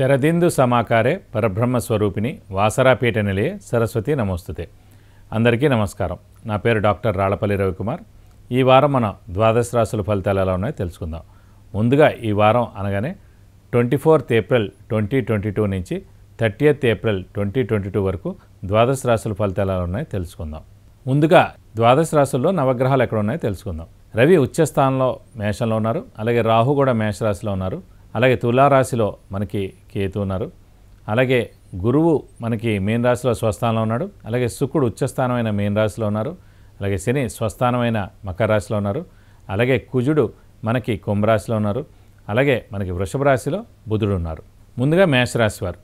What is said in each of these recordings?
శరదిందు సమాకారే పరబ్రహ్మ స్వరూపిణి వాసరాపీఠ నిలయే సరస్వతి నమోస్తుతే అందరికీ నమస్కారం నా పేరు డాక్టర్ రాళ్లపల్లి రవికుమార్ ఈ వారం మన ద్వాదశ రాశుల ఫలితాలు ఎలా ఉన్నాయో తెలుసుకుందాం ముందుగా ఈ వారం అనగానే twenty fourth April twenty twenty two నుంచి thirtieth April twenty twenty two వరకు ద్వాదశ రాశుల ఫలితాలు ఎలా ఉన్నాయో తెలుసుకుందాం ముందుగా ద్వాదశ రాశుల్లో నవగ్రహాలు ఎక్కడ ఉన్నాయో తెలుసుకుందాం రవి ఉచ్చస్థానంలో మేషంలో ఉన్నారు అలాగే రాహు కూడా మేషరాశిలో ఉన్నారు అలాగే తులారాశిలో మనకి కేతు ఉన్నారు అలాగే గురువు మనకి మీన రాశిలో స్వస్థానంలో ఉన్నాడు అలాగే శుక్రుడు ఉచ్చస్థానమైన మీన రాశిలో ఉన్నారు అలాగే శని స్వస్థానమైన మకర రాశిలో ఉన్నారు అలాగే కుజుడు మనకి కుంభరాశిలో ఉన్నారు అలాగే మనకి వృషభ రాశిలో బుధుడు ఉన్నారు ముందుగా మేషరాశి వారు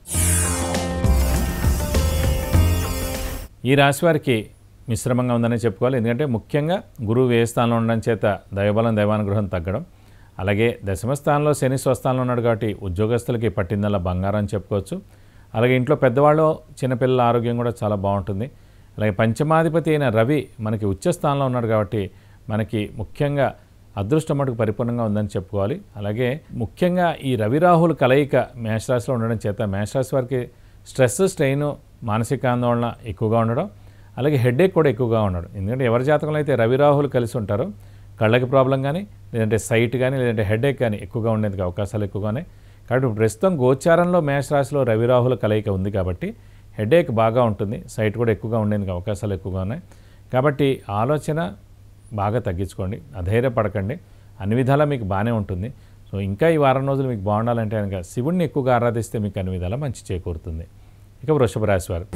ఈ రాశి వారికి మిశ్రమంగా ఉందని చెప్పుకోవాలి ఎందుకంటే ముఖ్యంగా గురువు ఏ స్థానంలో ఉండడం చేత దైవబలం దైవానుగ్రహం తగ్గడం అలాగే దశమ స్థానంలో శని స్వస్థానంలో ఉన్నాడు కాబట్టి ఉద్యోగస్తులకి పట్టిందల్లా బంగారం అని చెప్పుకోవచ్చు అలాగే ఇంట్లో పెద్దవాళ్ళు చిన్నపిల్లల ఆరోగ్యం కూడా చాలా బాగుంటుంది అలాగే పంచమాధిపతి అయిన రవి మనకి ఉచ్చ స్థానంలో ఉన్నాడు కాబట్టి మనకి ముఖ్యంగా అదృష్టం మటుకు పరిపూర్ణంగా ఉందని చెప్పుకోవాలి అలాగే ముఖ్యంగా ఈ రవి రాహుల్ కలయిక మేషరాశిలో ఉండడం చేత మేషరాశి వారికి స్ట్రెస్ స్ట్రెయిన్ మానసిక ఆందోళన ఎక్కువగా ఉండడం అలాగే హెడేక్ కూడా ఎక్కువగా ఉండడం ఎందుకంటే ఎవరి జాతకంలో అయితే రవి రాహులు కలిసి ఉంటారో కళ్ళకి ప్రాబ్లం కానీ లేదంటే సైట్ కానీ లేదంటే హెడేక్ కానీ ఎక్కువగా ఉండేందుకు అవకాశాలు ఎక్కువగానే కాబట్టి ప్రస్తుతం గోచారంలో మేషరాశిలో రవి రాహుల కలయిక ఉంది కాబట్టి హెడేక్ బాగా ఉంటుంది సైట్ కూడా ఎక్కువగా ఉండేందుకు అవకాశాలు ఎక్కువగా ఉన్నాయి కాబట్టి ఆలోచన బాగా తగ్గించుకోండి అధైర్యపడకండి అన్ని విధాలా మీకు బాగానే ఉంటుంది సో ఇంకా ఈ వారం రోజులు మీకు బాగుండాలంటే కనుక శివుణ్ణి ఎక్కువగా ఆరాధిస్తే మీకు అన్ని విధాలా మంచి చేకూరుతుంది ఇక వృషభ రాశి వారు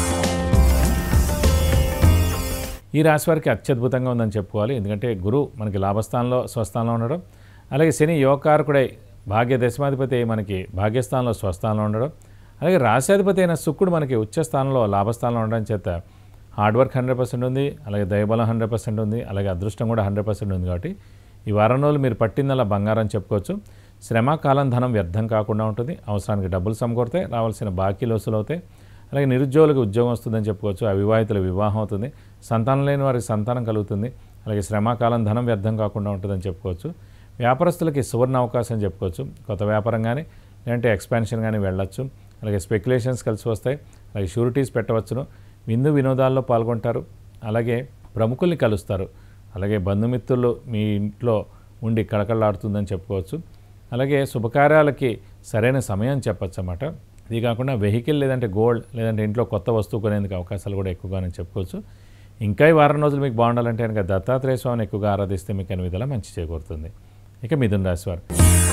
ఈ రాశి వారికి అత్యద్భుతంగా ఉందని చెప్పుకోవాలి ఎందుకంటే గురువు మనకి లాభస్థానంలో స్వస్థానంలో ఉండడం అలాగే శని యోగకారకుడై భాగ్య దశమాధిపతి అయి మనకి భాగ్యస్థానంలో స్వస్థానంలో ఉండడం అలాగే రాశాధిపతి అయిన శుక్రుడు మనకి ఉచ్చస్థానంలో లాభస్థానంలో ఉండడం చేత హార్డ్ వర్క్ హండ్రెడ్ పర్సెంట్ ఉంది అలాగే దైవబలం హండ్రెడ్ పర్సెంట్ ఉంది అలాగే అదృష్టం కూడా హండ్రెడ్ పర్సెంట్ ఉంది కాబట్టి ఈ వారం రోజులు మీరు పట్టిందల్లా బంగారం చెప్పుకోవచ్చు శ్రమ కాలం ధనం వ్యర్థం కాకుండా ఉంటుంది అవసరానికి డబ్బులు సమకూరితే రావాల్సిన బాకీలు వసూలు అవుతాయి అలాగే నిరుద్యోగులకు ఉద్యోగం వస్తుందని చెప్పుకోవచ్చు అవివాహితుల వివాహం అవుతుంది సంతానం లేని వారికి సంతానం కలుగుతుంది అలాగే శ్రమకాలం ధనం వ్యర్థం కాకుండా ఉంటుందని చెప్పుకోవచ్చు వ్యాపారస్తులకి సువర్ణ అవకాశం చెప్పుకోవచ్చు కొత్త వ్యాపారం కానీ లేదంటే ఎక్స్పాన్షన్ కానీ వెళ్ళొచ్చు అలాగే స్పెక్యులేషన్స్ కలిసి వస్తాయి అలాగే షూరిటీస్ పెట్టవచ్చును విందు వినోదాల్లో పాల్గొంటారు అలాగే ప్రముఖుల్ని కలుస్తారు అలాగే బంధుమిత్రులు మీ ఇంట్లో ఉండి కళకళలాడుతుందని చెప్పుకోవచ్చు అలాగే శుభకార్యాలకి సరైన సమయం చెప్పచ్చు అన్నమాట ఇది కాకుండా వెహికల్ లేదంటే గోల్డ్ లేదంటే ఇంట్లో కొత్త వస్తువు కొనేందుకు అవకాశాలు కూడా ఎక్కువగానే చెప్పుకోవచ్చు ఇంకా ఈ వారం రోజులు మీకు బాగుండాలంటే కనుక దత్తాత్రేయ స్వామిని ఎక్కువగా ఆరాధిస్తే మీకు అన్ని విధాలా మంచి చేకూరుతుంది ఇక మిథున రాశి వారు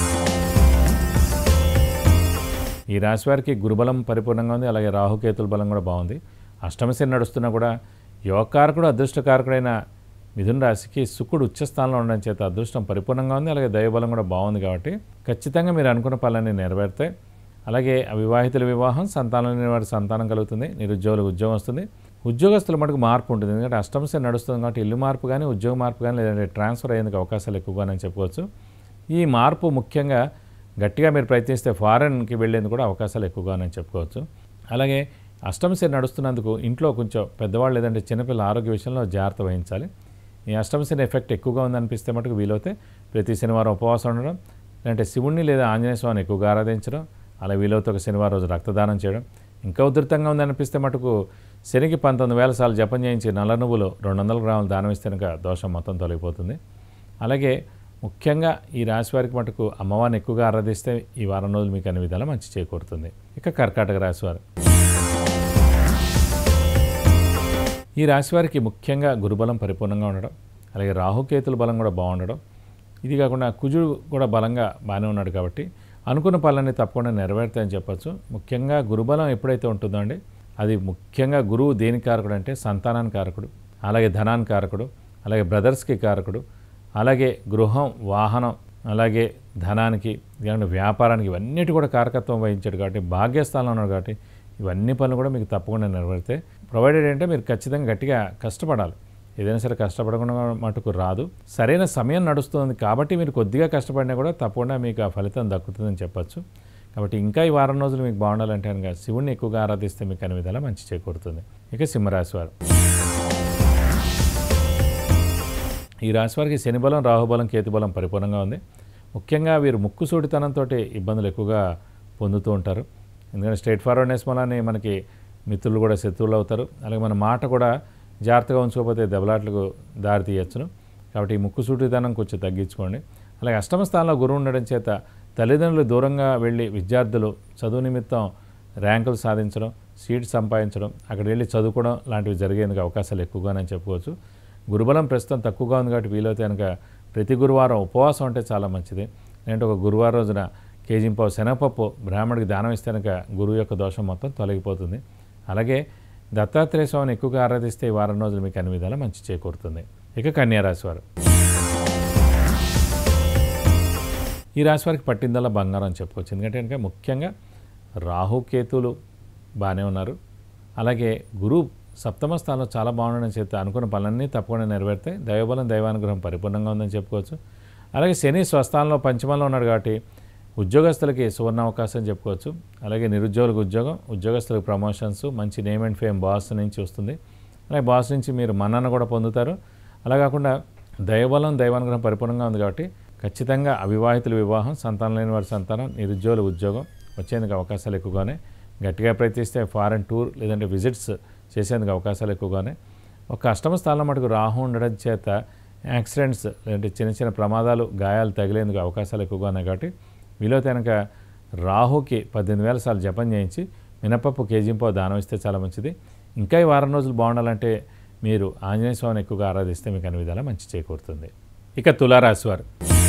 ఈ రాశి వారికి గురుబలం పరిపూర్ణంగా ఉంది అలాగే రాహుకేతుల బలం కూడా బాగుంది అష్టమశని నడుస్తున్నా కూడా యోగకారకుడు అదృష్టకారకుడైన మిథున రాశికి శుక్రుడు ఉచ్చస్థానంలో ఉండడం చేత అదృష్టం పరిపూర్ణంగా ఉంది అలాగే దైవబలం కూడా బాగుంది కాబట్టి ఖచ్చితంగా మీరు అనుకున్న పనులన్నీ నెరవేరుతాయి అలాగే అవివాహితుల వివాహం సంతానం లేని వారి సంతానం కలుగుతుంది నిరుద్యోగులకు ఉద్యోగం వస్తుంది ఉద్యోగస్తుల మటుకు మార్పు ఉంటుంది ఎందుకంటే అష్టమశని నడుస్తుంది కాబట్టి ఇల్లు మార్పు కానీ ఉద్యోగ మార్పు కానీ లేదంటే ట్రాన్స్ఫర్ అయ్యేందుకు అవకాశాలు ఎక్కువగానే చెప్పుకోవచ్చు ఈ మార్పు ముఖ్యంగా గట్టిగా మీరు ప్రయత్నిస్తే ఫారెన్కి వెళ్ళేందుకు కూడా అవకాశాలు ఎక్కువగానే చెప్పుకోవచ్చు అలాగే అష్టమశని నడుస్తున్నందుకు ఇంట్లో కొంచెం పెద్దవాళ్ళు లేదంటే చిన్నపిల్లల ఆరోగ్య విషయంలో జాగ్రత్త వహించాలి ఈ అష్టమశని ఎఫెక్ట్ ఎక్కువగా ఉందనిపిస్తే మటుకు వీలైతే ప్రతి శనివారం ఉపవాసం ఉండడం లేదంటే శివుణ్ణి లేదా ఆంజనేయ స్వామిని ఎక్కువగా ఆరాధించడం అలా వీలైతే ఒక శనివారం రోజు రక్తదానం చేయడం ఇంకా ఉధృతంగా ఉందనిపిస్తే మటుకు శనికి పంతొమ్మిది వేల సార్లు జపం చేయించి నల్ల నువ్వులు రెండు వందల గ్రాములు దానం ఇస్తే కనుక దోషం మొత్తం తొలగిపోతుంది అలాగే ముఖ్యంగా ఈ రాశి వారికి మటుకు అమ్మవారిని ఎక్కువగా ఆరాధిస్తే ఈ వారం రోజులు మీకు అన్ని విధాలా మంచి చేకూరుతుంది ఇక కర్కాటక రాశి వారు ఈ రాశి వారికి ముఖ్యంగా గురుబలం పరిపూర్ణంగా ఉండడం అలాగే రాహుకేతుల బలం కూడా బాగుండడం ఇది కాకుండా కుజుడు కూడా బలంగా బాగానే ఉన్నాడు కాబట్టి అనుకున్న పనులన్నీ తప్పకుండా నెరవేరుతాయని చెప్పొచ్చు ముఖ్యంగా గురుబలం ఎప్పుడైతే ఉంటుందో అండి అది ముఖ్యంగా గురువు దేని కారకుడు అంటే సంతానానికి కారకుడు అలాగే ధనానికి కారకుడు అలాగే బ్రదర్స్కి కారకుడు అలాగే గృహం వాహనం అలాగే ధనానికి ఇలాంటి వ్యాపారానికి ఇవన్నిటి కూడా కారకత్వం వహించాడు కాబట్టి భాగ్యస్థానంలో ఉన్నాడు కాబట్టి ఇవన్నీ పనులు కూడా మీకు తప్పకుండా నెరవేరుతాయి ప్రొవైడెడ్ అంటే మీరు ఖచ్చితంగా గట్టిగా కష్టపడాలి ఏదైనా సరే కష్టపడకుండా మటుకు రాదు సరైన సమయం నడుస్తుంది కాబట్టి మీరు కొద్దిగా కష్టపడినా కూడా తప్పకుండా మీకు ఆ ఫలితం దక్కుతుందని చెప్పొచ్చు కాబట్టి ఇంకా ఈ వారం రోజులు మీకు బాగుండాలంటే కనుక శివుణ్ణి ఎక్కువగా ఆరాధిస్తే మీకు అన్ని విధాలా మంచి చేకూరుతుంది ఇక సింహరాశి వారు ఈ రాశి వారికి శని బలం రాహుబలం కేతుబలం పరిపూర్ణంగా ఉంది ముఖ్యంగా వీరు ముక్కు సూటితనంతో ఇబ్బందులు ఎక్కువగా పొందుతూ ఉంటారు ఎందుకంటే స్ట్రైట్ ఫార్వర్డ్నెస్ వల్లనే మనకి మిత్రులు కూడా శత్రువులు అవుతారు అలాగే మన మాట కూడా జాగ్రత్తగా ఉంచుకోకపోతే దెబ్బలాట్లకు దారి తీయచ్చును కాబట్టి ఈ ముక్కు సూటిదనం కొంచెం తగ్గించుకోండి అలాగే అష్టమ స్థానంలో గురువు ఉండడం చేత తల్లిదండ్రులు దూరంగా వెళ్ళి విద్యార్థులు చదువు నిమిత్తం ర్యాంకులు సాధించడం సీట్ సంపాదించడం అక్కడ వెళ్ళి చదువుకోవడం లాంటివి జరిగేందుకు అవకాశాలు ఎక్కువగానే చెప్పుకోవచ్చు గురుబలం ప్రస్తుతం తక్కువగా ఉంది కాబట్టి వీలైతే కనుక ప్రతి గురువారం ఉపవాసం అంటే చాలా మంచిది లేదంటే ఒక గురువారం రోజున కేజీంపావు శనగపప్పు బ్రాహ్మడికి దానం ఇస్తే కనుక గురువు యొక్క దోషం మొత్తం తొలగిపోతుంది అలాగే దత్తాత్రేయ స్వామిని ఎక్కువగా ఆరాధిస్తే ఈ వారం రోజులు మీకు అన్ని విధాలా మంచి చేకూరుతుంది ఇక కన్యారాశి వారు ఈ రాశి వారికి పట్టిందల్లా బంగారం అని చెప్పుకోవచ్చు ఎందుకంటే కనుక ముఖ్యంగా రాహుకేతులు బాగానే ఉన్నారు అలాగే గురువు సప్తమ స్థానంలో చాలా బాగుండడం చేత అనుకున్న పనులన్నీ తప్పకుండా నెరవేరుతాయి దైవబలం దైవానుగ్రహం పరిపూర్ణంగా ఉందని చెప్పుకోవచ్చు అలాగే శని స్వస్థానంలో పంచమంలో ఉన్నాడు కాబట్టి ఉద్యోగస్తులకి సువర్ణ అవకాశం చెప్పుకోవచ్చు అలాగే నిరుద్యోగులకు ఉద్యోగం ఉద్యోగస్తులకు ప్రమోషన్స్ మంచి నేమ్ అండ్ ఫేమ్ బాస్ నుంచి వస్తుంది అలాగే బాస్ నుంచి మీరు మన్నన కూడా పొందుతారు అలా కాకుండా దైవబలం దైవానుగ్రహం పరిపూర్ణంగా ఉంది కాబట్టి ఖచ్చితంగా అవివాహితుల వివాహం సంతానం లేని వారి సంతానం నిరుద్యోగుల ఉద్యోగం వచ్చేందుకు అవకాశాలు ఎక్కువగానే గట్టిగా ప్రయత్నిస్తే ఫారెన్ టూర్ లేదంటే విజిట్స్ చేసేందుకు అవకాశాలు ఎక్కువగానే ఒక అష్టమ స్థానంలో మటుకు రాహు ఉండడం చేత యాక్సిడెంట్స్ లేదంటే చిన్న చిన్న ప్రమాదాలు గాయాలు తగిలేందుకు అవకాశాలు ఎక్కువగా ఉన్నాయి కాబట్టి వీలో కనుక రాహుకి పద్దెనిమిది వేల సార్లు జపం చేయించి మినపప్పు కేజీంపో దానం ఇస్తే చాలా మంచిది ఇంకా ఈ వారం రోజులు బాగుండాలంటే మీరు ఆంజనేయ స్వామిని ఎక్కువగా ఆరాధిస్తే మీకు అన్ని విధాలా మంచి చేకూరుతుంది ఇక తులారాశి వారు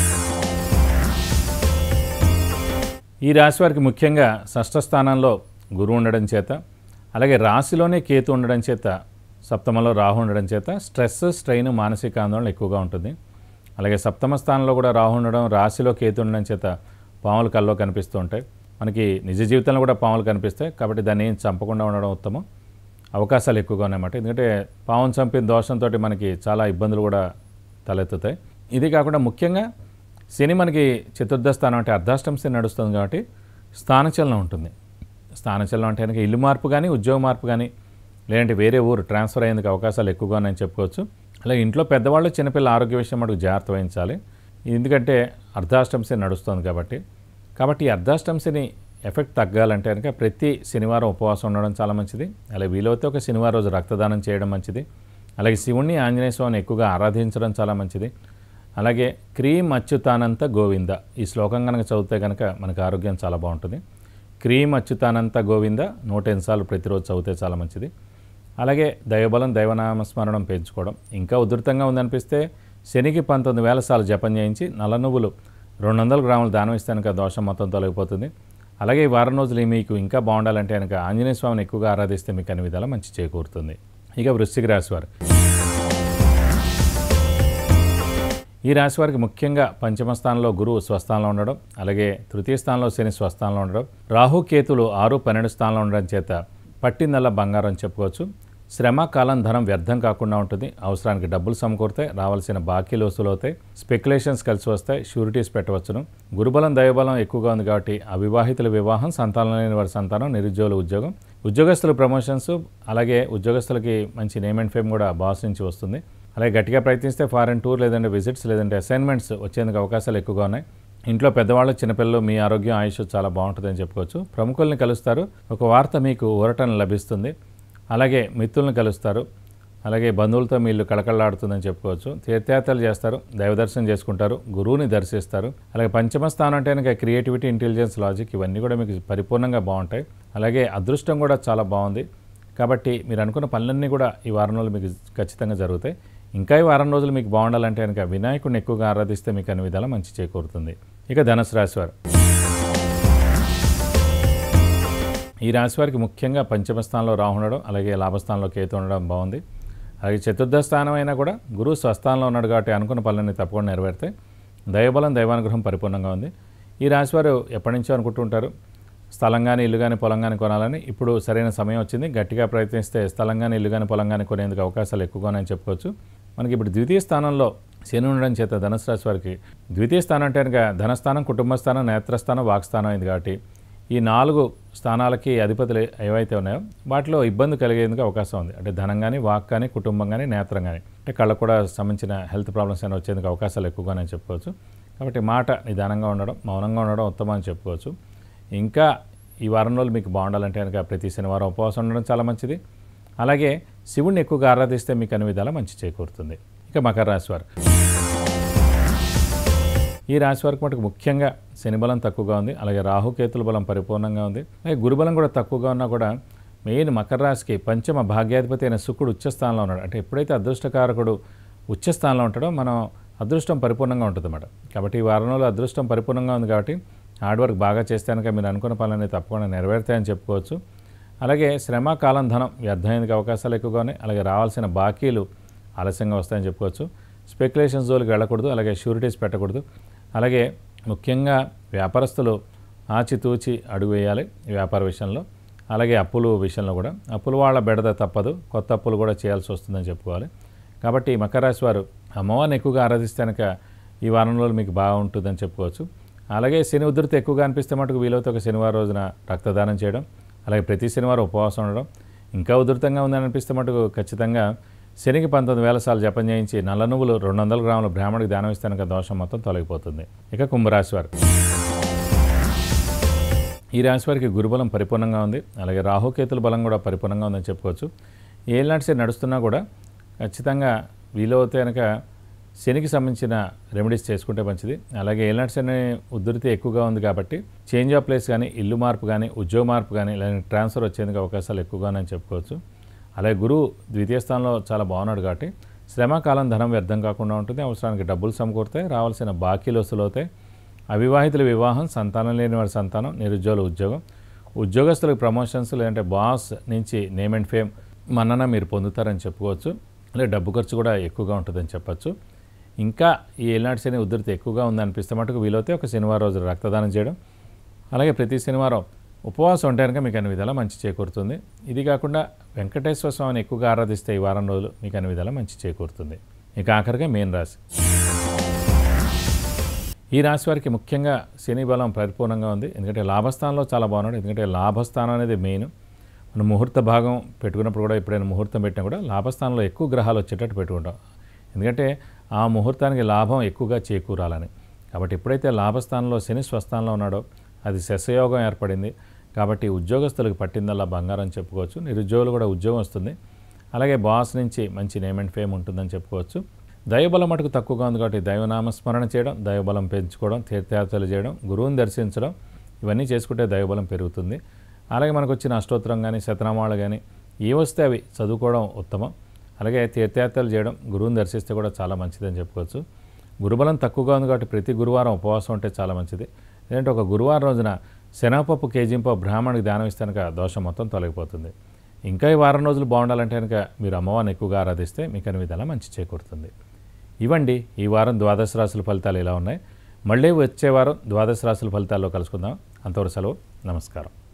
ఈ రాశి వారికి ముఖ్యంగా షష్ఠ స్థానంలో గురువు ఉండడం చేత అలాగే రాశిలోనే కేతు ఉండడం చేత సప్తమలో రాహు ఉండడం చేత స్ట్రెస్ స్ట్రెయిన్ మానసిక ఆందోళన ఎక్కువగా ఉంటుంది అలాగే సప్తమ స్థానంలో కూడా రాహు ఉండడం రాశిలో కేతు ఉండడం చేత పాములు కల్లో కనిపిస్తూ ఉంటాయి మనకి నిజ జీవితంలో కూడా పాములు కనిపిస్తాయి కాబట్టి దాన్ని ఏం చంపకుండా ఉండడం ఉత్తమం అవకాశాలు ఎక్కువగా ఉన్నాయన్నమాట ఎందుకంటే పావును చంపిన దోషంతో మనకి చాలా ఇబ్బందులు కూడా తలెత్తుతాయి ఇది కాకుండా ముఖ్యంగా శని మనకి చతుర్థ స్థానం అంటే అర్ధాష్టం శని నడుస్తుంది కాబట్టి స్థానచలనం ఉంటుంది స్థానచలనం అంటే కనుక ఇల్లు మార్పు కానీ ఉద్యోగ మార్పు కానీ లేదంటే వేరే ఊరు ట్రాన్స్ఫర్ అయ్యేందుకు అవకాశాలు ఎక్కువగా ఉన్నాయని చెప్పుకోవచ్చు అలాగే ఇంట్లో పెద్దవాళ్ళు చిన్నపిల్లల ఆరోగ్య విషయం మటుకు జాగ్రత్త వహించాలి ఎందుకంటే అర్ధాష్టం శని నడుస్తుంది కాబట్టి కాబట్టి ఈ అర్ధాష్టం శని ఎఫెక్ట్ తగ్గాలంటే కనుక ప్రతి శనివారం ఉపవాసం ఉండడం చాలా మంచిది అలాగే వీలైతే ఒక శనివారం రోజు రక్తదానం చేయడం మంచిది అలాగే శివుణ్ణి ఆంజనేయ స్వామిని ఎక్కువగా ఆరాధించడం చాలా మంచిది అలాగే క్రీం అచ్యుతానంత గోవింద ఈ శ్లోకం కనుక చదివితే కనుక మనకు ఆరోగ్యం చాలా బాగుంటుంది క్రీం అచ్యుతానంత గోవింద నూట ఎనిమిది ప్రతిరోజు చదివితే చాలా మంచిది అలాగే దైవబలం దైవనామస్మరణం పెంచుకోవడం ఇంకా ఉధృతంగా ఉందనిపిస్తే శనికి పంతొమ్మిది వేల సార్లు జపం చేయించి నల్ల నువ్వులు రెండు వందల గ్రాములు దానం ఇస్తే కనుక దోషం మొత్తం తొలగిపోతుంది అలాగే ఈ వారం రోజులు మీకు ఇంకా బాగుండాలంటే కనుక ఆంజనేయ స్వామిని ఎక్కువగా ఆరాధిస్తే మీకు అన్ని విధాలా మంచి చేకూరుతుంది ఇక వృశ్చిక రాశి వారు ఈ రాశి వారికి ముఖ్యంగా పంచమ స్థానంలో గురువు స్వస్థానంలో ఉండడం అలాగే తృతీయ స్థానంలో శని స్వస్థానంలో ఉండడం రాహు కేతులు ఆరు పన్నెండు స్థానంలో ఉండడం చేత పట్టిందల్లా బంగారం అని చెప్పుకోవచ్చు శ్రమ కాలం ధనం వ్యర్థం కాకుండా ఉంటుంది అవసరానికి డబ్బులు సమకూరుతాయి రావాల్సిన బాకీలు వసూలు అవుతాయి స్పెక్యులేషన్స్ కలిసి వస్తాయి షూరిటీస్ పెట్టవచ్చును గురుబలం దైవబలం ఎక్కువగా ఉంది కాబట్టి అవివాహితుల వివాహం సంతానం లేని వారి సంతానం నిరుద్యోగుల ఉద్యోగం ఉద్యోగస్తుల ప్రమోషన్స్ అలాగే ఉద్యోగస్తులకి మంచి నేమ్ అండ్ ఫేమ్ కూడా బాస్ నుంచి వస్తుంది అలాగే గట్టిగా ప్రయత్నిస్తే ఫారెన్ టూర్ లేదంటే విజిట్స్ లేదంటే అసైన్మెంట్స్ వచ్చేందుకు అవకాశాలు ఎక్కువగా ఉన్నాయి ఇంట్లో పెద్దవాళ్ళు చిన్నపిల్లలు మీ ఆరోగ్యం ఆయుష్ చాలా బాగుంటుందని చెప్పుకోవచ్చు ప్రముఖుల్ని కలుస్తారు ఒక వార్త మీకు ఊరటన లభిస్తుంది అలాగే మిత్రులను కలుస్తారు అలాగే బంధువులతో మీ ఇల్లు కళకళలాడుతుందని చెప్పుకోవచ్చు తీర్థయాత్రలు చేస్తారు దైవదర్శనం చేసుకుంటారు గురువుని దర్శిస్తారు అలాగే పంచమ స్థానం అంటే కనుక క్రియేటివిటీ ఇంటెలిజెన్స్ లాజిక్ ఇవన్నీ కూడా మీకు పరిపూర్ణంగా బాగుంటాయి అలాగే అదృష్టం కూడా చాలా బాగుంది కాబట్టి మీరు అనుకున్న పనులన్నీ కూడా ఈ వారం రోజులు మీకు ఖచ్చితంగా జరుగుతాయి ఇంకా ఈ వారం రోజులు మీకు బాగుండాలంటే కనుక వినాయకుడిని ఎక్కువగా ఆరాధిస్తే మీకు అన్ని విధాలా మంచి చేకూరుతుంది ఇక ధనుసు రాశి వారు ఈ రాశి వారికి ముఖ్యంగా పంచమ స్థానంలో రాహు ఉండడం అలాగే లాభస్థానంలో కేతు ఉండడం బాగుంది అలాగే చతుర్థ స్థానం అయినా కూడా గురువు స్వస్థానంలో ఉన్నాడు కాబట్టి అనుకున్న పనులన్నీ తప్పకుండా నెరవేరుతాయి దైవబలం దైవానుగ్రహం పరిపూర్ణంగా ఉంది ఈ రాశి వారు ఎప్పటి నుంచో అనుకుంటుంటారు స్థలం కానీ ఇల్లు కానీ పొలం కానీ కొనాలని ఇప్పుడు సరైన సమయం వచ్చింది గట్టిగా ప్రయత్నిస్తే స్థలం కానీ ఇల్లు కానీ పొలం కానీ కొనేందుకు అవకాశాలు ఎక్కువగానే చెప్పుకోవచ్చు మనకి ఇప్పుడు ద్వితీయ స్థానంలో శని ఉండడం చేత ధనుసు రాశి వారికి ద్వితీయ స్థానం అంటే కనుక ధనస్థానం కుటుంబ స్థానం నేత్రస్థానం వాక్స్థానం అయింది కాబట్టి ఈ నాలుగు స్థానాలకి అధిపతులు ఏవైతే ఉన్నాయో వాటిలో ఇబ్బంది కలిగేందుకు అవకాశం ఉంది అంటే ధనం కానీ వాక్ కానీ కుటుంబం కానీ నేత్రం కానీ అంటే కళ్ళకు కూడా సంబంధించిన హెల్త్ ప్రాబ్లమ్స్ అయినా వచ్చేందుకు అవకాశాలు ఎక్కువగానే చెప్పుకోవచ్చు కాబట్టి మాట నిదానంగా ఉండడం మౌనంగా ఉండడం ఉత్తమం అని చెప్పుకోవచ్చు ఇంకా ఈ వారం రోజులు మీకు బాగుండాలంటే కనుక ప్రతి శనివారం ఉపవాసం ఉండడం చాలా మంచిది అలాగే శివుణ్ణి ఎక్కువగా ఆరాధిస్తే మీకు అన్ని విధాలా మంచి చేకూరుతుంది ఇక మకర రాశి వారు ఈ రాశి వారికి మటుకు ముఖ్యంగా శని బలం తక్కువగా ఉంది అలాగే రాహుకేతుల బలం పరిపూర్ణంగా ఉంది అలాగే గురుబలం కూడా తక్కువగా ఉన్నా కూడా మెయిన్ మకర రాశికి పంచమ భాగ్యాధిపతి అయిన శుక్రుడు ఉచ్చస్థానంలో ఉన్నాడు అంటే ఎప్పుడైతే అదృష్టకారకుడు ఉచ్చస్థానంలో ఉంటాడో మనం అదృష్టం పరిపూర్ణంగా ఉంటుంది అన్నమాట కాబట్టి ఈ వారం రోజులు అదృష్టం పరిపూర్ణంగా ఉంది కాబట్టి హార్డ్ వర్క్ బాగా చేస్తే కనుక మీరు అనుకున్న పనులన్నీ తప్పకుండా నెరవేరుతాయని చెప్పుకోవచ్చు అలాగే శ్రమ కాలం ధనం వ్యర్థమైనకి అవకాశాలు ఎక్కువగా ఉన్నాయి అలాగే రావాల్సిన బాకీలు ఆలస్యంగా వస్తాయని చెప్పుకోవచ్చు స్పెక్యులేషన్స్ జోలికి వెళ్ళకూడదు అలాగే షూరిటీస్ పెట్టకూడదు అలాగే ముఖ్యంగా వ్యాపారస్తులు ఆచితూచి అడుగు వేయాలి ఈ వ్యాపార విషయంలో అలాగే అప్పులు విషయంలో కూడా అప్పులు వాళ్ళ బెడద తప్పదు కొత్త అప్పులు కూడా చేయాల్సి వస్తుందని చెప్పుకోవాలి కాబట్టి ఈ మకర రాశి వారు అమ్మవారిని ఎక్కువగా ఆరాధిస్తే కనుక ఈ వారం రోజులు మీకు బాగుంటుందని చెప్పుకోవచ్చు అలాగే శని ఉధృతి ఎక్కువగా అనిపిస్తే మటుకు వీలైతే ఒక శనివారం రోజున రక్తదానం చేయడం అలాగే ప్రతి శనివారం ఉపవాసం ఉండడం ఇంకా ఉధృతంగా ఉందని అనిపిస్తే మటుకు ఖచ్చితంగా శనికి పంతొమ్మిది వేల సార్లు జపం చేయించి నల్ల నువ్వులు రెండు వందల గ్రాముల బ్రాహ్మణికి దానం ఇస్తే కనుక దోషం మొత్తం తొలగిపోతుంది ఇక కుంభరాశి వారు ఈ రాశి వారికి గురుబలం పరిపూర్ణంగా ఉంది అలాగే రాహుకేతుల బలం కూడా పరిపూర్ణంగా ఉందని చెప్పుకోవచ్చు ఏళ్ళనాటి శని నడుస్తున్నా కూడా ఖచ్చితంగా వీలవుతే కనుక శనికి సంబంధించిన రెమెడీస్ చేసుకుంటే మంచిది అలాగే ఏళ్ళనాటి శని ఉధృతి ఎక్కువగా ఉంది కాబట్టి చేంజ్ ఆఫ్ ప్లేస్ కానీ ఇల్లు మార్పు కానీ ఉద్యోగ మార్పు కానీ లేదా ట్రాన్స్ఫర్ వచ్చేందుకు అవకాశాలు ఎక్కువగానే చెప్పుకోవచ్చు అలాగే గురువు ద్వితీయ స్థానంలో చాలా బాగున్నాడు కాబట్టి శ్రమకాలం ధనం వ్యర్థం కాకుండా ఉంటుంది అవసరానికి డబ్బులు సమకూరుతాయి రావాల్సిన బాకీలు వసూలవుతాయి అవివాహితుల వివాహం సంతానం లేని వారి సంతానం నిరుద్యోగుల ఉద్యోగం ఉద్యోగస్తులకు ప్రమోషన్స్ లేదంటే బాస్ నుంచి నేమ్ అండ్ ఫేమ్ మన్నన మీరు పొందుతారని చెప్పుకోవచ్చు అలాగే డబ్బు ఖర్చు కూడా ఎక్కువగా ఉంటుందని చెప్పచ్చు ఇంకా ఈ ఏనాటి శని ఉధృతి ఎక్కువగా ఉందనిపిస్తే మటుకు వీలైతే ఒక శనివారం రోజు రక్తదానం చేయడం అలాగే ప్రతి శనివారం ఉపవాసం ఉంటే కనుక మీకు అన్ని విధాలా మంచి చేకూరుతుంది ఇది కాకుండా వెంకటేశ్వర స్వామిని ఎక్కువగా ఆరాధిస్తే ఈ వారం రోజులు మీకు అన్ని విధాలా మంచి చేకూరుతుంది ఇక ఆఖరిగా మెయిన్ రాశి ఈ రాశి వారికి ముఖ్యంగా శని బలం పరిపూర్ణంగా ఉంది ఎందుకంటే లాభస్థానంలో చాలా బాగున్నాడు ఎందుకంటే లాభస్థానం అనేది మెయిన్ మనం ముహూర్త భాగం పెట్టుకున్నప్పుడు కూడా ఎప్పుడైనా ముహూర్తం పెట్టినా కూడా లాభస్థానంలో ఎక్కువ గ్రహాలు వచ్చేటట్టు పెట్టుకుంటాం ఎందుకంటే ఆ ముహూర్తానికి లాభం ఎక్కువగా చేకూరాలని కాబట్టి ఎప్పుడైతే లాభస్థానంలో శని స్వస్థానంలో ఉన్నాడో అది శశయోగం ఏర్పడింది కాబట్టి ఉద్యోగస్తులకు పట్టిందల్లా బంగారం చెప్పుకోవచ్చు నిరుద్యోగులు కూడా ఉద్యోగం వస్తుంది అలాగే బాస్ నుంచి మంచి నేమ్ అండ్ ఫేమ్ ఉంటుందని చెప్పుకోవచ్చు దైవబలం మటుకు తక్కువగా ఉంది కాబట్టి దైవనామస్మరణ చేయడం దైవబలం పెంచుకోవడం తీర్థయాత్రలు చేయడం గురువుని దర్శించడం ఇవన్నీ చేసుకుంటే దైవబలం పెరుగుతుంది అలాగే మనకు వచ్చిన అష్టోత్తరం కానీ శతనామాలు కానీ ఏ వస్తే అవి చదువుకోవడం ఉత్తమం అలాగే తీర్థయాత్రలు చేయడం గురువుని దర్శిస్తే కూడా చాలా మంచిదని చెప్పుకోవచ్చు గురుబలం తక్కువగా ఉంది కాబట్టి ప్రతి గురువారం ఉపవాసం ఉంటే చాలా మంచిది లేదంటే ఒక గురువారం రోజున శనగపప్పు కేజీంపో బ్రాహ్మణికి దానం ఇస్తే కనుక దోషం మొత్తం తొలగిపోతుంది ఇంకా ఈ వారం రోజులు బాగుండాలంటే కనుక మీరు అమ్మవారిని ఎక్కువగా ఆరాధిస్తే మీకు అన్ని విధాలా మంచి చేకూరుతుంది ఇవ్వండి ఈ వారం ద్వాదశ రాశుల ఫలితాలు ఎలా ఉన్నాయి మళ్ళీ వచ్చే వారం ద్వాదశ రాశుల ఫలితాల్లో కలుసుకుందాం అంతవరకు సెలవు నమస్కారం